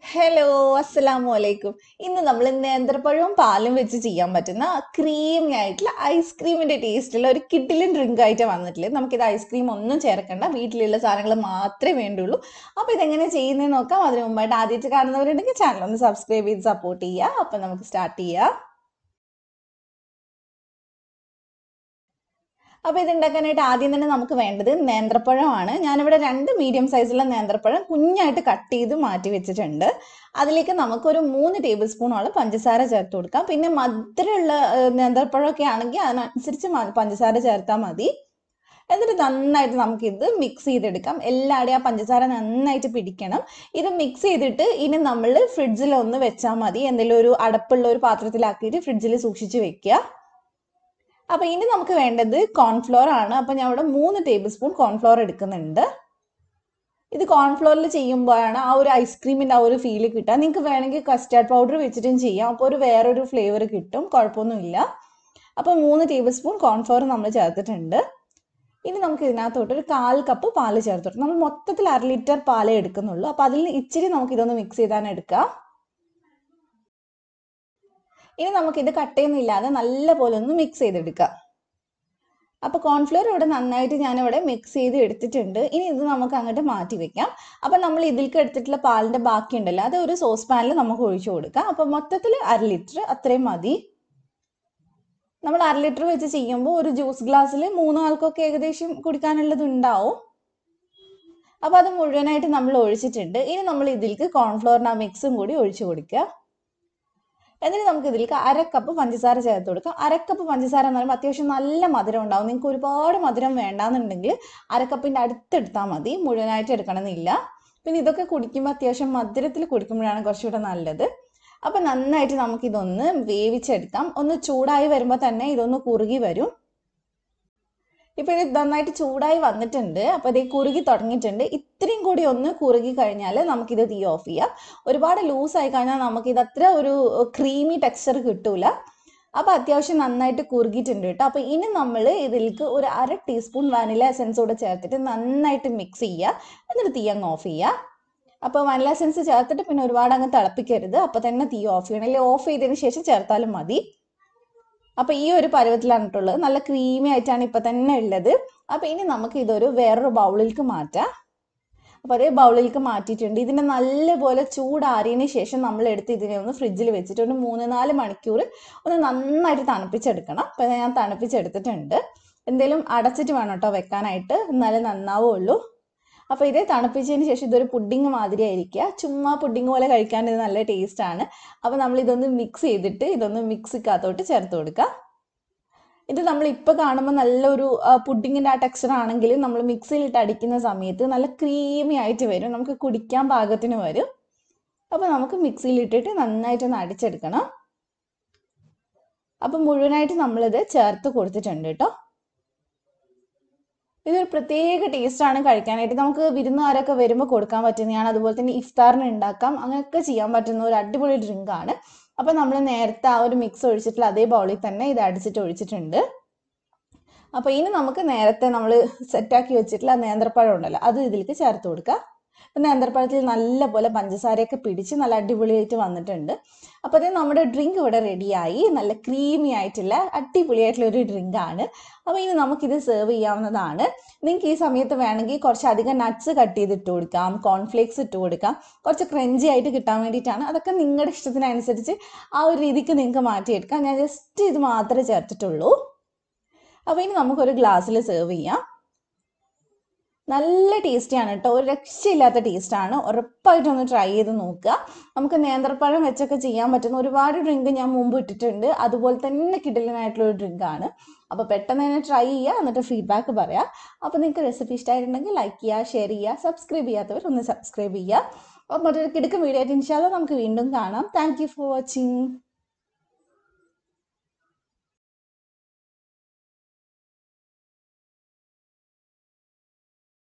hello അസ്സലാമു അലൈക്കും ഇന്ന് നമ്മൾ നേന്ത്രപ്പഴവും പാലും വെച്ച് ചെയ്യാൻ പറ്റുന്ന ക്രീമി ആയിട്ടുള്ള ഐസ്ക്രീമിന്റെ ടേസ്റ്റുള്ള ഒരു കിഡിലും ഡ്രിങ്ക് ആയിട്ട് വന്നിട്ടില്ല നമുക്കിത് ഐസ്ക്രീം ഒന്നും ചേർക്കണ്ട വീട്ടിലുള്ള സാധനങ്ങൾ മാത്രമേ വേണ്ടുള്ളൂ അപ്പോൾ ഇതെങ്ങനെ ചെയ്യുന്നത് നോക്കാം അതിന് മുമ്പായിട്ട് ആദ്യമായിട്ട് കാണുന്നവരുണ്ടെങ്കിൽ ചാനൽ ഒന്ന് സബ്സ്ക്രൈബ് ചെയ്ത് സപ്പോർട്ട് ചെയ്യുക അപ്പം നമുക്ക് സ്റ്റാർട്ട് ചെയ്യാം അപ്പോൾ ഇത് ഉണ്ടാക്കാനായിട്ട് ആദ്യം തന്നെ നമുക്ക് വേണ്ടത് നേന്ത്രപ്പഴമാണ് ഞാനിവിടെ രണ്ട് മീഡിയം സൈസുള്ള നേന്ത്രപ്പഴം കുഞ്ഞായിട്ട് കട്ട് ചെയ്ത് മാറ്റി വെച്ചിട്ടുണ്ട് അതിലേക്ക് നമുക്കൊരു മൂന്ന് ടേബിൾ സ്പൂണോളം പഞ്ചസാര ചേർത്ത് കൊടുക്കാം പിന്നെ മധുരമുള്ള ഏഹ്, നേന്ത്രപ്പഴമൊക്കെ ആണെങ്കിൽ അതിനനുസരിച്ച് മ- പഞ്ചസാര ചേർത്താൽ മതി എന്നിട്ട് നന്നായിട്ട് നമുക്കിത് മിക്സ് ചെയ്തെടുക്കാം എല്ലാവരുടെയും ആ പഞ്ചസാര നന്നായിട്ട് പിടിക്കണം ഇത് മിക്സ് ചെയ്തിട്ട് ഇനി നമ്മൾ ഫ്രിഡ്ജിൽ ഒന്ന് വെച്ചാൽ മതി എന്തെങ്കിലും ഒരു അടപ്പുള്ള ഒരു പാത്രത്തിലാക്കിയിട്ട് ഫ്രിഡ്ജിൽ സൂക്ഷിച്ച് വെക്കുക അപ്പൊ ഇനി നമുക്ക് വേണ്ടത് കോൺഫ്ലോർ ആണ് അപ്പൊ ഞാൻ ഇവിടെ മൂന്ന് ടേബിൾ സ്പൂൺ കോൺഫ്ലോർ എടുക്കുന്നുണ്ട് ഇത് കോൺഫ്ലോറിൽ ചെയ്യുമ്പോഴാണ് ആ ഒരു ഐസ്ക്രീമിന്റെ ആ ഒരു ഫീല് കിട്ടുക നിങ്ങൾക്ക് വേണമെങ്കിൽ കസ്റ്റാർഡ് പൗഡർ വെച്ചിട്ടും ചെയ്യാം അപ്പോൾ ഒരു വേറൊരു ഫ്ലേവർ കിട്ടും കുഴപ്പമൊന്നുമില്ല അപ്പോൾ മൂന്ന് ടേബിൾ സ്പൂൺ കോൺഫ്ലോർ നമ്മൾ ചേർത്തിട്ടുണ്ട് ഇനി നമുക്ക് ഇതിനകത്തോട്ട് ഒരു കാൽ കപ്പ് പാല് ചേർത്തിട്ട് നമ്മൾ മൊത്തത്തിൽ അര ലിറ്റർ പാലേ എടുക്കുന്നുള്ളൂ അപ്പോൾ അതിൽ ഇച്ചിരി നമുക്ക് ഇതൊന്ന് മിക്സ് ചെയ്താണ് എടുക്കാം ഇനി നമുക്കിത് കട്ടയൊന്നുമില്ലാതെ നല്ല പോലെ ഒന്ന് മിക്സ് ചെയ്തെടുക്കാം അപ്പോൾ കോൺഫ്ലോർ ഇവിടെ നന്നായിട്ട് ഞാനിവിടെ മിക്സ് ചെയ്ത് എടുത്തിട്ടുണ്ട് ഇനി ഇത് നമുക്ക് അങ്ങോട്ട് മാറ്റി വെക്കാം അപ്പം നമ്മൾ ഇതിലേക്ക് എടുത്തിട്ടുള്ള പാലിൻ്റെ ബാക്കി ഉണ്ടല്ലോ അത് ഒരു സോസ് പാനിൽ നമുക്ക് ഒഴിച്ചു കൊടുക്കാം അപ്പോൾ മൊത്തത്തിൽ അര ലിറ്റർ അത്രയും മതി നമ്മൾ അര ലിറ്റർ വെച്ച് ചെയ്യുമ്പോൾ ഒരു ജ്യൂസ് ഗ്ലാസ്സിൽ മൂന്ന് ആൾക്കൊക്കെ ഏകദേശം കുടിക്കാനുള്ളത് ഉണ്ടാവും അപ്പോൾ അത് മുഴുവനായിട്ട് നമ്മൾ ഒഴിച്ചിട്ടുണ്ട് ഇനി നമ്മൾ ഇതിലേക്ക് കോൺഫ്ലോറിന് ആ മിക്സും കൂടി ഒഴിച്ചു കൊടുക്കുക എന്നിട്ട് നമുക്ക് ഇതിലേക്ക് അര കപ്പ് പഞ്ചസാര ചേർത്ത് കൊടുക്കാം അര കപ്പ് പഞ്ചസാര എന്ന് പറയുമ്പോൾ അത്യാവശ്യം നല്ല മധുരം ഉണ്ടാവും നിങ്ങൾക്ക് ഒരുപാട് മധുരം വേണ്ടാന്നുണ്ടെങ്കിൽ അര കപ്പിൻ്റെ അടുത്തെടുത്താൽ മതി മുഴുവനായിട്ട് എടുക്കണമെന്നില്ല പിന്നെ ഇതൊക്കെ കുടിക്കുമ്പോൾ അത്യാവശ്യം മധുരത്തിൽ കുടിക്കുമ്പോഴാണ് കുറച്ചുകൂടെ നല്ലത് അപ്പം നന്നായിട്ട് നമുക്കിതൊന്ന് വേവിച്ചെടുക്കാം ഒന്ന് ചൂടായി വരുമ്പോൾ തന്നെ ഇതൊന്ന് കുറുകി വരും ഇപ്പൊ ഇത് നന്നായിട്ട് ചൂടായി വന്നിട്ടുണ്ട് അപ്പൊ ഇത് കുറുകി തുടങ്ങിയിട്ടുണ്ട് ഇത്രയും കൂടി ഒന്ന് കുറുകി കഴിഞ്ഞാൽ നമുക്കിത് തീ ഓഫ് ചെയ്യാം ഒരുപാട് ലൂസ് ആയി കഴിഞ്ഞാൽ നമുക്കിത് അത്ര ഒരു ക്രീമി ടെക്സ്ചർ കിട്ടൂല അപ്പൊ അത്യാവശ്യം നന്നായിട്ട് കുറുകിയിട്ടുണ്ട് കേട്ടോ അപ്പൊ ഇനി നമ്മൾ ഇതിലേക്ക് ഒരു അര ടീസ്പൂൺ വാനില എസൻസ് കൂടെ ചേർത്തിട്ട് നന്നായിട്ട് മിക്സ് ചെയ്യുക എന്നിട്ട് തീ അങ്ങ് ഓഫ് ചെയ്യുക അപ്പോൾ വാനില എസൻസ് ചേർത്തിട്ട് പിന്നെ ഒരുപാട് അങ്ങ് തിളപ്പിക്കരുത് അപ്പൊ തന്നെ തീ ഓഫ് ചെയ്യണം അല്ലെങ്കിൽ ഓഫ് ചെയ്തതിന് ശേഷം ചേർത്താലും മതി അപ്പൊ ഈ ഒരു പരുവത്തിലാണ് ഇട്ടുള്ളത് നല്ല ക്രീമി ആയിട്ടാണ് ഇപ്പൊ തന്നെ ഉള്ളത് അപ്പൊ ഇനി നമുക്ക് ഇതൊരു വേറൊരു ബൗളിലേക്ക് മാറ്റാം അപ്പൊ അതേ ബൗളിലേക്ക് മാറ്റിയിട്ടുണ്ട് ഇതിനെ നല്ലപോലെ ചൂടാറിയതിന് ശേഷം നമ്മൾ എടുത്ത് ഇതിനെ ഒന്ന് ഫ്രിഡ്ജിൽ വെച്ചിട്ട് ഒരു മൂന്ന് നാല് മണിക്കൂർ ഒന്ന് നന്നായിട്ട് തണുപ്പിച്ചെടുക്കണം അപ്പൊ ഞാൻ തണുപ്പിച്ചെടുത്തിട്ടുണ്ട് എന്തെങ്കിലും അടച്ചിട്ട് വേണം കേട്ടോ വെക്കാനായിട്ട് എന്നാലേ നന്നാവുള്ളൂ അപ്പോൾ ഇതേ തണുപ്പിച്ചതിന് ശേഷം ഇതൊരു പുഡിങ് മാതിരി ആയിരിക്കുക ചുമ്മാ പുഡിങ് പോലെ കഴിക്കാൻ ഇത് നല്ല ടേസ്റ്റ് ആണ് അപ്പോൾ നമ്മൾ ഇതൊന്ന് മിക്സ് ചെയ്തിട്ട് ഇതൊന്ന് മിക്സിക്കകത്തോട്ട് ചേർത്ത് കൊടുക്കുക ഇത് നമ്മൾ ഇപ്പോൾ കാണുമ്പോൾ നല്ലൊരു പുഡിങ്ങിൻ്റെ ആ ടെക്സ്ചർ ആണെങ്കിൽ നമ്മൾ മിക്സിയിലിട്ട് അടിക്കുന്ന സമയത്ത് നല്ല ക്രീമി ആയിട്ട് വരും നമുക്ക് കുടിക്കാൻ പാകത്തിന് വരും അപ്പോൾ നമുക്ക് മിക്സിയിലിട്ടിട്ട് നന്നായിട്ടൊന്ന് അടിച്ചെടുക്കണം അപ്പം മുഴുവനായിട്ട് നമ്മളിത് ചേർത്ത് കൊടുത്തിട്ടുണ്ട് കേട്ടോ ഇതൊരു പ്രത്യേക ടേസ്റ്റ് ആണ് കഴിക്കാനായിട്ട് നമുക്ക് വിരുന്നുകാരൊക്കെ വരുമ്പോൾ കൊടുക്കാൻ പറ്റുന്നതാണ് അതുപോലെ തന്നെ ഇഫ്താറിന് ഉണ്ടാക്കാം അങ്ങനെയൊക്കെ ചെയ്യാൻ പറ്റുന്ന ഒരു അടിപൊളി ഡ്രിങ്ക് ആണ് അപ്പം നമ്മൾ നേരത്തെ ആ ഒരു മിക്സ് ഒഴിച്ചിട്ടുള്ള അതേ ബൗളിൽ തന്നെ ഇത് അടിച്ചിട്ട് ഒഴിച്ചിട്ടുണ്ട് അപ്പോൾ ഇനി നമുക്ക് നേരത്തെ നമ്മൾ സെറ്റാക്കി വെച്ചിട്ടുള്ള നേന്ത്രപ്പഴം ഉണ്ടല്ലോ അത് ഇതിലേക്ക് ചേർത്ത് കൊടുക്കുക അപ്പം നേന്ത്രപ്പഴത്തിൽ നല്ല പോലെ പഞ്ചസാരയൊക്കെ പിടിച്ച് നല്ല അടിപൊളിയായിട്ട് വന്നിട്ടുണ്ട് അപ്പോൾ അത് നമ്മുടെ ഡ്രിങ്ക് ഇവിടെ റെഡിയായി നല്ല ക്രീമി ആയിട്ടുള്ള അടിപൊളിയായിട്ടുള്ള ഒരു ഡ്രിങ്ക് ആണ് അപ്പോൾ ഇനി നമുക്കിത് സെർവ് ചെയ്യാവുന്നതാണ് നിങ്ങൾക്ക് ഈ സമയത്ത് വേണമെങ്കിൽ കുറച്ചധികം നട്ട്സ് കട്ട് ചെയ്ത് ഇട്ട് കൊടുക്കാം കോൺഫ്ലേക്സ് ഇട്ട് കൊടുക്കാം കുറച്ച് ക്രഞ്ചി ആയിട്ട് കിട്ടാൻ വേണ്ടിയിട്ടാണ് അതൊക്കെ നിങ്ങളുടെ ഇഷ്ടത്തിനനുസരിച്ച് ആ ഒരു രീതിക്ക് നിങ്ങൾക്ക് മാറ്റിയെടുക്കാം ഞാൻ ജസ്റ്റ് ഇത് മാത്രമേ ചേർത്തിട്ടുള്ളൂ അപ്പോൾ ഇനി നമുക്കൊരു ഗ്ലാസ്സിൽ സെർവ് ചെയ്യാം നല്ല ടേസ്റ്റിയാണ് കേട്ടോ ഒരു രക്ഷയില്ലാത്ത ടേസ്റ്റാണ് ഉറപ്പായിട്ടൊന്ന് ട്രൈ ചെയ്ത് നോക്കുക നമുക്ക് നേന്ത്രപ്പഴം വെച്ചൊക്കെ ചെയ്യാൻ പറ്റുന്ന ഒരുപാട് ഡ്രിങ്ക് ഞാൻ മുമ്പ് ഇട്ടിട്ടുണ്ട് അതുപോലെ തന്നെ കിടലനായിട്ടുള്ള ഒരു ഡ്രിങ്കാണ് അപ്പോൾ പെട്ടെന്ന് തന്നെ ട്രൈ ചെയ്യുക എന്നിട്ട് ഫീഡ്ബാക്ക് പറയാം അപ്പോൾ നിങ്ങൾക്ക് റെസിപ്പി ഇഷ്ടമായിട്ടുണ്ടെങ്കിൽ ലൈക്ക് ചെയ്യുക ഷെയർ ചെയ്യുക സബ്സ്ക്രൈബ് ചെയ്യാത്തവർ ഒന്ന് സബ്സ്ക്രൈബ് ചെയ്യുക അപ്പോൾ മറ്റൊരു കിടക്കും വീഡിയോ ആയിട്ട് ഇൻഷാല്ല നമുക്ക് വീണ്ടും കാണാം താങ്ക് യു ഫോർ വാച്ചിങ്